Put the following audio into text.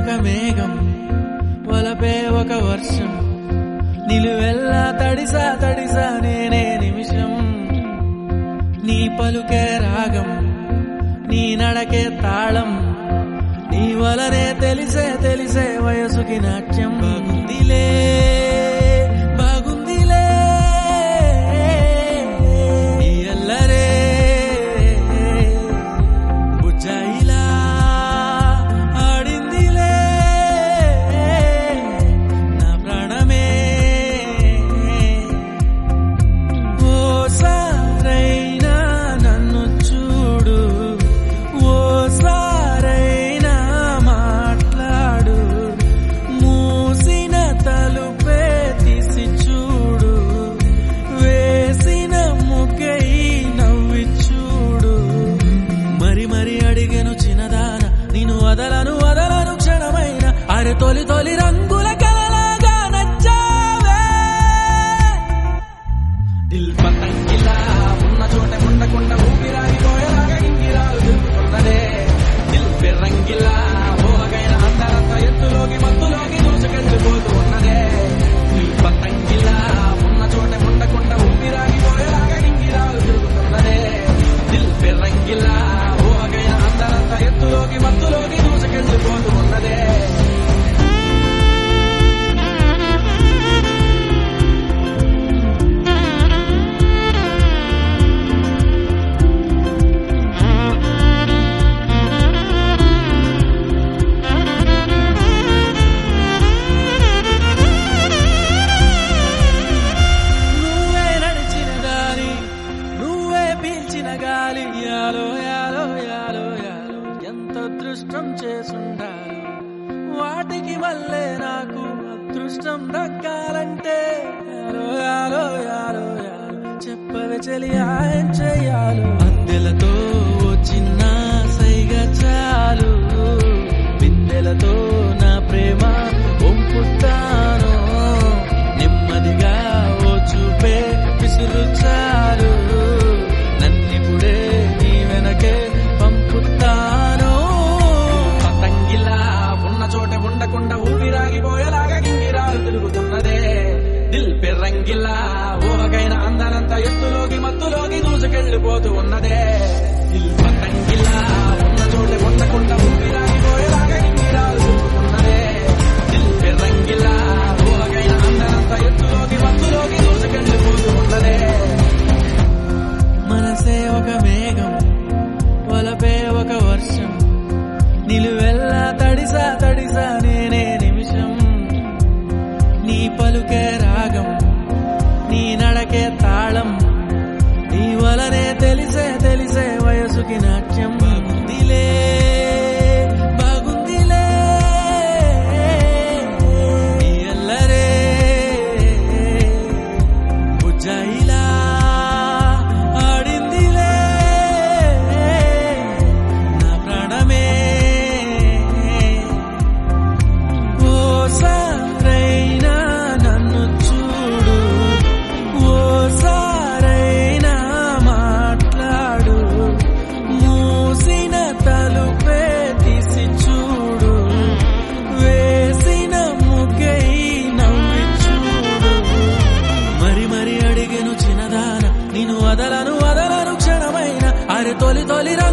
ఒక మేఘం వలపే ఒక వర్షం నిలువెల్లా తడిసా తడిసా నేనే నిమిషం నీ పలుకే రాగం నీ నడకే తాళం నీ వలనే తెలిసే తెలిసే వయసుకి నాట్యం బాగుందిలే బాగుందిలే ఈ అల్లరే బుజ్జాయిలా ఆడిందిలే నా ప్రాణమే ఓసారైనా నన్ను చూడు ఓసారైనా మాట్లాడు మూసిన తలుపే తీసి చూడు వేసిన ముఖై నవ్వి చూడు మరి మరి అడిగను చిన్నదాన నేను వదలను వదలను క్షణమైన అరే తొలి తొలి రంగుల కలలాగా నచ్చావే దిల్ పతంగిలా ఉన్న చోట ఉండకుండా ఊపిరాగిపోయేలాగా ఇంగిరాలు తిరుగుతున్నదే దిల్ పెర్రంగిలా ఓగైన అందరంత ఎత్తులోకి మత్తులోకి దూసుకెళ్ళిపోతూ ఉన్నదే దిల్ పతంగిలా ఉన్న చోట ఉండకుండా ఊపిరాగిపోయేలాగా ఇంగిరాలు తిరుగుతున్నదే దిల్ పెర్రంగిలా ఓగైన అందరంత ఎత్తులోకి మత్తులోకి దూసుకెళ్ళిపోతూ ఉన్నదే నువ్వే నడిచిన గాలి నువ్వే పీల్చిన గాలి యాలో యాలో యాలో యాలో ఎంత అదృష్టం చేసుండాలి వాటికి మళ్ళే నాకు అదృష్టం దక్కాలంటే యాలో యాలో యాలో యాలో చెప్పవే చెలియా ఏం చెయ్యాలో అందెలతో ఓ చిన్న సైగ చాలు బిందెలతో నా ప్రేమ ఒంపుతాను నెమ్మదిగా ఓ చూపే విసురు చాలు నన్నిప్పుడే నీ వెనకే పంపుతాను పతంగిలా ఉన్న చోట ఉండకుండా ఊపిరాగిపోయేలాగా గింగిరాలు తిరుగుతున్నదే దిల్ పెర్రంగిలా ఊహకైన అందరంత ఎత్తులోకి మత్తులోకి దూసుకెళ్ళిపోతూ ఉన్నదే దిల్ పతంగిలా ఉన్న చోట ఉండకుండా ఊపిరాగిపోయేలాగా గింగిరాలు తిరుగుతున్నదే దిల్ పెర్రంగిలా ఊహకైన అందరంత ఎత్తులోకి మత్తులోకి దూసుకెళ్ళిపోతూ ఉన్నదే మనసే ఒక మేఘం వలపే ఒక వర్షం నిలువెల్లా తడిసా తడిసా నేనే నిమిషం నీ పలుకే రాగం నీ నడకే తాళం నీ వలనే తెలిసే తెలిసే వయసుకి నాట్యం బాగుందిలే బాగుందిలే ఈ అల్లరే బుజ్జాయిలా ఆడిందిలే నా ప్రాణమే ఓసారైనా నన్ను చూడు ఓసారైనా మాట్లాడు మూసిన తలుపే తీసి చూడు వేసిన ముఖై నవ్వి చూడు మరి మరి అడిగను చిన్నదాన నేను వదలను వదలను క్షణమైన అరే తొలి తొలి